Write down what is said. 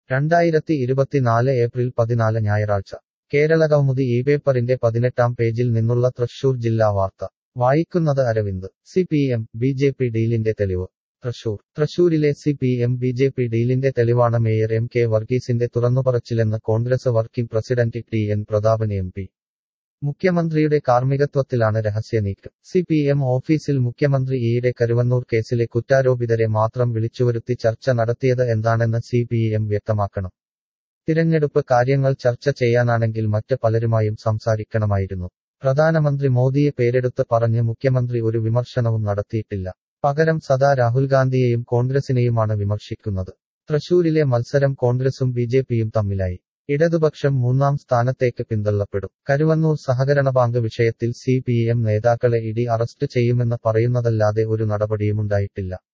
രണ്ടായിരത്തി ഇരുപത്തിനാല് ഏപ്രിൽ പതിനാല് ഞായറാഴ്ച കേരള കൗമുദി ഈ പേപ്പറിന്റെ പതിനെട്ടാം പേജിൽ നിന്നുള്ള തൃശൂർ ജില്ലാ വാർത്ത വായിക്കുന്നത് Aravind C P M B J P ഡീലിന്റെ തെളിവ് തൃശൂർ തൃശൂരിലെ C P M B J P ഡീലിന്റെ തെളിവാണ് മേയർ എം കെ വർഗീസിന്റെ തുറന്നുപറച്ചിലെന്ന് Congress working president T N Prathapan M P മുഖ്യമന്ത്രിയുടെ കാർമ്മികത്വത്തിലാണ് രഹസ്യനീക്കം സി പി എം ഓഫീസിൽ മുഖ്യമന്ത്രി ഈയിടെ കരുവന്നൂർ കേസിലെ കുറ്റാരോപിതരെ മാത്രം വിളിച്ചുവരുത്തി ചർച്ച നടത്തിയത് എന്താണെന്ന് സി പി എം വ്യക്തമാക്കണം തിരഞ്ഞെടുപ്പ് കാര്യങ്ങൾ ചർച്ച ചെയ്യാനാണെങ്കിൽ മറ്റ് പലരുമായും സംസാരിക്കണമായിരുന്നു പ്രധാനമന്ത്രി മോദിയെ പേരെടുത്ത് പറഞ്ഞ് മുഖ്യമന്ത്രി ഒരു വിമർശനവും നടത്തിയിട്ടില്ല പകരം സദാ രാഹുൽ ഗാന്ധിയെയും കോൺഗ്രസിനെയുമാണ് വിമർശിക്കുന്നത് തൃശൂരിലെ മത്സരം കോൺഗ്രസും ബി ജെ പിയും തമ്മിലായി ഇടതുപക്ഷം മൂന്നാം സ്ഥാനത്തേക്ക് പിന്തള്ളപ്പെടും കരുവന്നൂർ സഹകരണ ബാങ്ക് വിഷയത്തിൽ സി പി എം നേതാക്കളെ ഇടി അറസ്റ്റ് ചെയ്യുമെന്ന് പറയുന്നതല്ലാതെ ഒരു നടപടിയുമുണ്ടായിട്ടില്ല